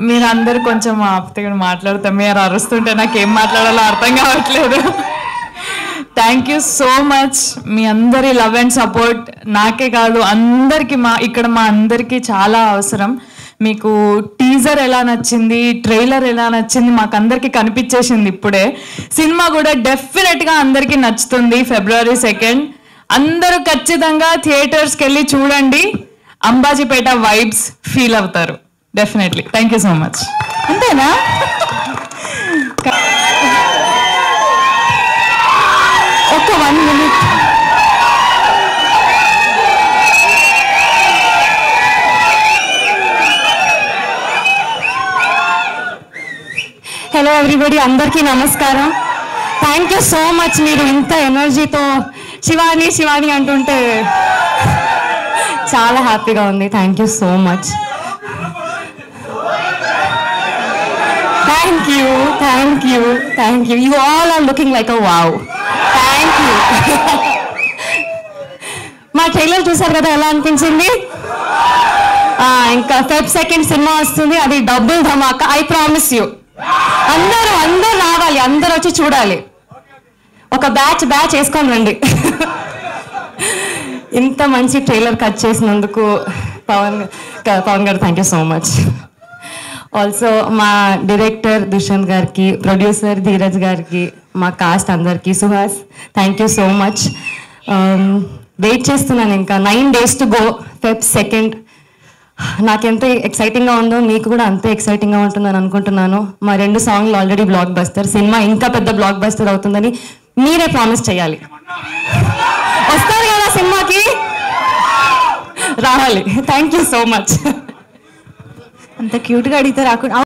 మీరు అందరు కొంచెం ఆపితే కూడా మాట్లాడతాం మీరు అరుస్తుంటే నాకు ఏం మాట్లాడాలో అర్థం కావట్లేదు థ్యాంక్ యూ సో మచ్ మీ అందరి లవ్ అండ్ సపోర్ట్ నాకే కాదు అందరికి మా ఇక్కడ మా అందరికీ చాలా అవసరం మీకు టీజర్ ఎలా నచ్చింది ట్రైలర్ ఎలా నచ్చింది మాకు అందరికీ కనిపించేసింది ఇప్పుడే సినిమా కూడా డెఫినెట్గా అందరికీ నచ్చుతుంది ఫిబ్రవరి సెకండ్ అందరూ ఖచ్చితంగా థియేటర్స్కి వెళ్ళి చూడండి అంబాజీపేట వైబ్స్ ఫీల్ అవుతారు definitely thank you so much అంతేనా ఒక వన్ మినిట్ హలో ఎవ్రీబడి అందరికీ నమస్కారం థ్యాంక్ యూ సో మచ్ మీరు ఇంత ఎనర్జీతో శివాని శివాని అంటుంటే చాలా హ్యాపీగా ఉంది thank you so much thank you thank you thank you you all are looking like a wow thank you మా ట్రైలర్ చూసారు కదా ఎలా అనిపించింది ఆ, ఇంకా ఫెబ్ సెకండ్ సినిమా వస్తుంది అది డబుల్ ధమాకా ఐ ప్రామిస్ యూ అందరూ అందరూ రావాలి అందరూ వచ్చి చూడాలి ఒక బ్యాచ్ బ్యాచ్ వేసుకొని రండి ఇంత మంచి ట్రైలర్ కట్ చేసినందుకు పవన్ క- పవన్ గారు thank you so much also మా డైరెక్టర్ దుష్యంత్ గారికి ప్రొడ్యూసర్ ధీరజ్ గారికి మా కాస్ట్ అందరికి Suhas thank you so much wait చేస్తున్నాను ఇంకా nine days to go Feb second నాకెంత ఎక్సైటింగ్గా ఉందో మీకు కూడా అంతే ఎక్సైటింగ్గా ఉంటుందని అనుకుంటున్నాను మా రెండు సాంగ్లు ఆల్రెడీ బ్లాక్ బస్టర్ సినిమా ఇంకా పెద్ద బ్లాక్ బస్టర్ అవుతుందని మీరే ప్రామిస్ చేయాలి వస్తారు కదా సినిమాకి రావాలి థ్యాంక్ యూ సో మచ్ అంత క్యూట్గా అడిగితే రాకుండా